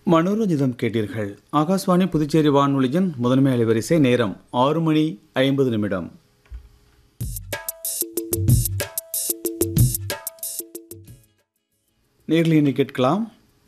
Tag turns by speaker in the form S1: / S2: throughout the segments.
S1: மனோரஞ்சிதம் கேட்டீர்கள் ஆகாஷ்வாணி புதுச்சேரி வானொலியின் முதன்மை அலைவரிசை நேரம் ஆறு மணி ஐம்பது நிமிடம் நேரில் இனி கேட்கலாம்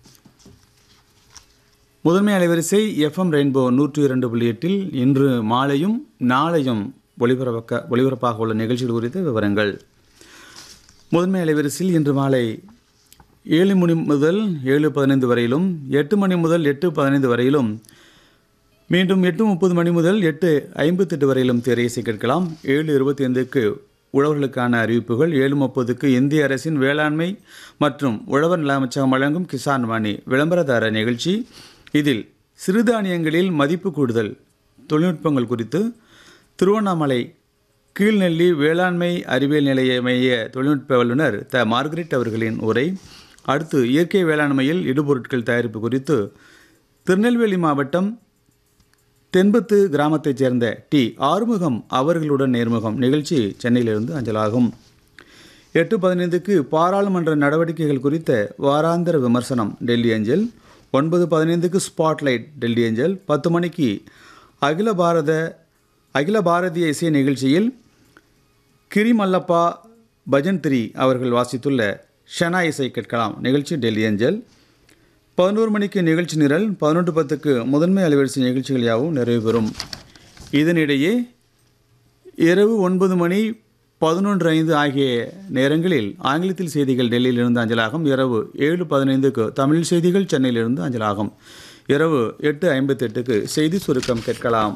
S1: முதன்மை அலைவரிசை எஃப்எம் ரெயின்போ நூற்றி இரண்டு புள்ளி எட்டில் இன்று மாலையும் நாளையும் ஒளிபரப்பக்க ஒளிபரப்பாக உள்ள நிகழ்ச்சிகள் குறித்த விவரங்கள் முதன்மை அலைவரிசையில் இன்று மாலை ஏழு மணி முதல் ஏழு பதினைந்து வரையிலும் எட்டு மணி முதல் எட்டு பதினைந்து வரையிலும் மீண்டும் எட்டு முப்பது மணி முதல் எட்டு ஐம்பத்தெட்டு வரையிலும் திரையிசை கேட்கலாம் ஏழு இருபத்தி ஐந்துக்கு உழவர்களுக்கான அறிவிப்புகள் ஏழு முப்பதுக்கு இந்திய அரசின் வேளாண்மை மற்றும் உழவர் நல அமைச்சகம் வழங்கும் கிசான் வாணி விளம்பரதார நிகழ்ச்சி இதில் சிறுதானியங்களில் மதிப்பு கூடுதல் தொழில்நுட்பங்கள் குறித்து திருவண்ணாமலை கீழ்நெல்லி வேளாண்மை அறிவியல் நிலைய மைய தொழில்நுட்ப வல்லுநர் த மார்கரெட் அவர்களின் உரை அடுத்து இயற்கை வேளாண்மையில் இடுபொருட்கள் தயாரிப்பு குறித்து திருநெல்வேலி மாவட்டம் தென்பத்து கிராமத்தைச் சேர்ந்த டி ஆறுமுகம் அவர்களுடன் நேர்முகம் நிகழ்ச்சி சென்னையிலிருந்து அஞ்சலாகும் எட்டு பதினைந்துக்கு பாராளுமன்ற நடவடிக்கைகள் குறித்த வாராந்திர விமர்சனம் டெல்லி அஞ்சல் ஒன்பது பதினைந்துக்கு ஸ்பாட்லைட் டெல்லி அஞ்சல் பத்து மணிக்கு அகில பாரத அகில பாரதிய இசை நிகழ்ச்சியில் கிரிமல்லப்பா பஜன் திரி அவர்கள் வாசித்துள்ள ஷனா இசை கேட்கலாம் நிகழ்ச்சி டெல்லி அஞ்சல் பதினோரு மணிக்கு நிகழ்ச்சி நிரல் பதினொன்று பத்துக்கு முதன்மை அலைவரிசை நிகழ்ச்சிகள் யாவும் நிறைவு பெறும் இதனிடையே இரவு ஒன்பது மணி பதினொன்று ஐந்து ஆகிய நேரங்களில் ஆங்கிலத்தில் செய்திகள் டெல்லியிலிருந்து அஞ்சலாகும் இரவு ஏழு பதினைந்துக்கு தமிழ் செய்திகள் சென்னையிலிருந்து அஞ்சலாகும் இரவு எட்டு ஐம்பத்தெட்டுக்கு செய்தி சுருக்கம் கேட்கலாம்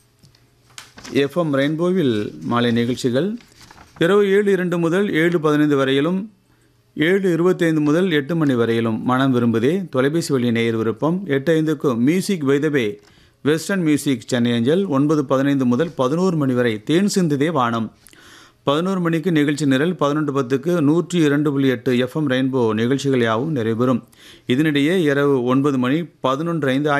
S1: எஃப்எம் ரெயின்போவில் மாலை நிகழ்ச்சிகள் இரவு ஏழு இரண்டு முதல் ஏழு பதினைந்து வரையிலும் ஏழு இருபத்தைந்து முதல் எட்டு மணி வரையிலும் மனம் விரும்புதே தொலைபேசி வழி நேயர் விருப்பம் எட்டு ஐந்துக்கு மியூசிக் வைதவே வெஸ்டர்ன் மியூசிக் சென்னை அஞ்சல் ஒன்பது பதினைந்து முதல் பதினோரு மணி வரை தேன் சிந்துதே வானம் பதினோரு மணிக்கு நிகழ்ச்சி நிரல் பதினொன்று பத்துக்கு நூற்றி இரண்டு புள்ளி எட்டு எஃப்எம் ரெயின்போ நிகழ்ச்சிகள் யாவும் நிறைவேறும் இதனிடையே இரவு ஒன்பது மணி பதினொன்று ஐந்து